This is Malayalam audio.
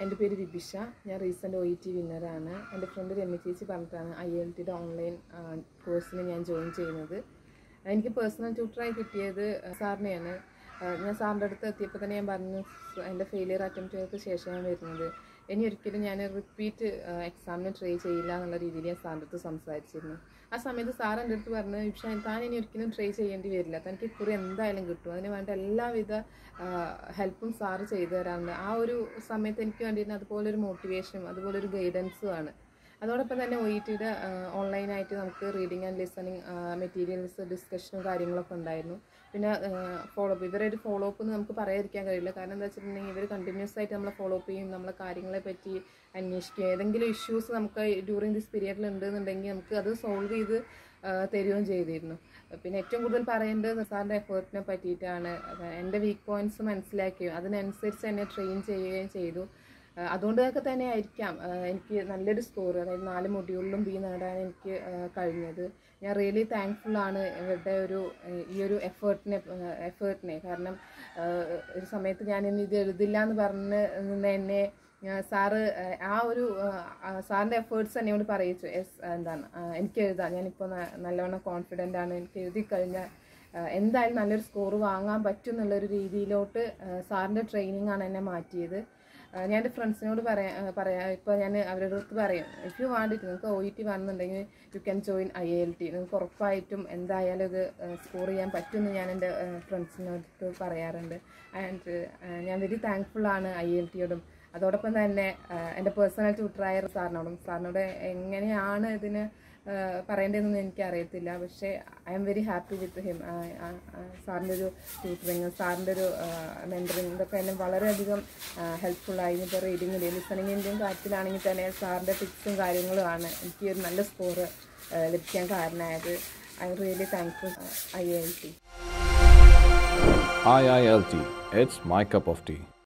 എൻ്റെ പേര് വിബിഷ ഞാൻ റീസെൻ്റ് ഒ ഇ ടി വിന്നറാണ് എൻ്റെ ഫ്രണ്ട് രമ്യ ചേച്ചി പറഞ്ഞിട്ടാണ് ഐ എൽ ടിയുടെ ഓൺലൈൻ കോഴ്സിന് ഞാൻ ജോയിൻ ചെയ്യുന്നത് എനിക്ക് പേഴ്സണൽ ട്യൂട്ടറായി കിട്ടിയത് സാറിനെയാണ് ഞാൻ സാറിൻ്റെ അടുത്ത് എത്തിയപ്പോൾ തന്നെ ഞാൻ പറഞ്ഞു എൻ്റെ ഫെയിലിയർ അറ്റംപ്റ്റുകൾക്ക് ശേഷമാണ് വരുന്നത് ഇനി ഒരിക്കലും ഞാൻ റിപ്പീറ്റ് എക്സാമിന് ട്രൈ ചെയ്യില്ല എന്നുള്ള രീതിയിൽ ഞാൻ സാറിൻ്റെ അടുത്ത് സംസാരിച്ചിരുന്നു ആ സമയത്ത് സാർ എൻ്റെ അടുത്ത് പറഞ്ഞു പക്ഷേ താൻ ഇനി ഒരിക്കലും ട്രൈ ചെയ്യേണ്ടി വരില്ല തനിക്ക് കുറി എന്തായാലും കിട്ടും അതിന് വേണ്ട എല്ലാവിധ ഹെൽപ്പും സാറ് ചെയ്തു തരാറുണ്ട് ആ ഒരു സമയത്ത് എനിക്ക് വേണ്ടിയിട്ട് അതുപോലെ ഒരു മോട്ടിവേഷനും അതുപോലെ ഒരു ഗൈഡൻസും ആണ് അതോടൊപ്പം തന്നെ ഒ ഇ ടിയുടെ ഓൺലൈനായിട്ട് നമുക്ക് റീഡിങ് ആൻഡ് ലിസണിങ് മെറ്റീരിയൽസ് ഡിസ്കഷനും കാര്യങ്ങളൊക്കെ ഉണ്ടായിരുന്നു പിന്നെ ഫോളോ അപ്പ് ഇവരെ ഒരു ഫോളോ അപ്പ് എന്ന് നമുക്ക് പറയാതിരിക്കാൻ കഴിയില്ല കാരണം എന്താ വെച്ചിട്ടുണ്ടെങ്കിൽ ഇവർ കണ്ടിന്യൂസ് ആയിട്ട് നമ്മളെ ഫോളോ അപ്പ് ചെയ്യും നമ്മളെ കാര്യങ്ങളെ പറ്റി അന്വേഷിക്കും ഏതെങ്കിലും ഇഷ്യൂസ് നമുക്ക് ഡ്യൂറിങ് ദിസ് പീരിയഡിൽ ഉണ്ടെന്നുണ്ടെങ്കിൽ നമുക്ക് അത് സോൾവ് ചെയ്ത് തരുകയും ചെയ്തിരുന്നു പിന്നെ ഏറ്റവും കൂടുതൽ പറയേണ്ടത് സാറിൻ്റെ എഫേർട്ടിനെ പറ്റിയിട്ടാണ് എൻ്റെ വീക്ക് പോയിന്റ്സ് മനസ്സിലാക്കുകയും അതിനനുസരിച്ച് എന്നെ ട്രെയിൻ ചെയ്യുകയും ചെയ്തു അതുകൊണ്ടൊക്കെ തന്നെ ആയിരിക്കാം എനിക്ക് നല്ലൊരു സ്കോർ അതായത് നാല് മൊഡ്യൂളിലും ബി നേടാൻ എനിക്ക് കഴിഞ്ഞത് ഞാൻ റിയലി താങ്ക്ഫുൾ ആണ് ഇവരുടെ ഒരു ഈ ഒരു എഫേർട്ടിനെ എഫേർട്ടിനെ കാരണം ഒരു സമയത്ത് ഞാൻ ഇന്ന് ഇത് എഴുതില്ല എന്ന് പറഞ്ഞ് നിന്ന് എന്നെ സാറ് ആ ഒരു സാറിൻ്റെ എഫേർട്സ് എന്നോട് പറയിച്ചു എസ് എന്താണ് എനിക്ക് എഴുതാം ഞാനിപ്പോൾ നല്ലവണ്ണം കോൺഫിഡൻ്റ് ആണ് എനിക്ക് എഴുതി കഴിഞ്ഞാൽ എന്തായാലും നല്ലൊരു സ്കോർ വാങ്ങാൻ പറ്റും എന്നുള്ളൊരു രീതിയിലോട്ട് സാറിൻ്റെ ട്രെയിനിങ് ആണ് എന്നെ മാറ്റിയത് ഞാൻ എൻ്റെ ഫ്രണ്ട്സിനോട് പറയാം പറയാം ഇപ്പോൾ ഞാൻ അവരുടെ അടുത്ത് പറയും ഇഫ് യു വാണ്ട് ഇറ്റ് നിങ്ങൾക്ക് ഒ ഇ ടി വന്നിട്ടുണ്ടെങ്കിൽ you can join I L T നിങ്ങൾക്ക് ഉറപ്പായിട്ടും എന്തായാലും ഇത് സ്കോർ ചെയ്യാൻ പറ്റുമെന്ന് ഞാൻ എൻ്റെ ഫ്രണ്ട്സിനോട് പറയാറുണ്ട് ആൻഡ് ഞാൻ വെരി താങ്ക്ഫുൾ ആണ് ഐ എൽ ടിയോടും അതോടൊപ്പം തന്നെ എൻ്റെ പേഴ്സണൽ ട്യൂട്ടറായ സാറിനോടും സാറിനോട് എങ്ങനെയാണ് ഇതിന് പറയേണ്ടതെന്ന് എനിക്ക് അറിയത്തില്ല പക്ഷേ I am very happy with him സാറിൻ്റെ ഒരു ട്യൂട്ടറിങ് സാറിൻ്റെ ഒരു മെൻറ്ററിങ് ഇതൊക്കെ എന്നെ വളരെയധികം ഹെൽപ്ഫുള്ളായി ഇപ്പോൾ റീഡിങ്ങിൻ്റെയും ലിസണിങ്ങിൻ്റെയും കാര്യത്തിലാണെങ്കിൽ തന്നെ സാറിൻ്റെ ടിപ്സും കാര്യങ്ങളുമാണ് എനിക്ക് ഒരു നല്ല സ്കോർ ലഭിക്കാൻ കാരണമായത് I am really thankful I I T IILT, it's my cup of tea.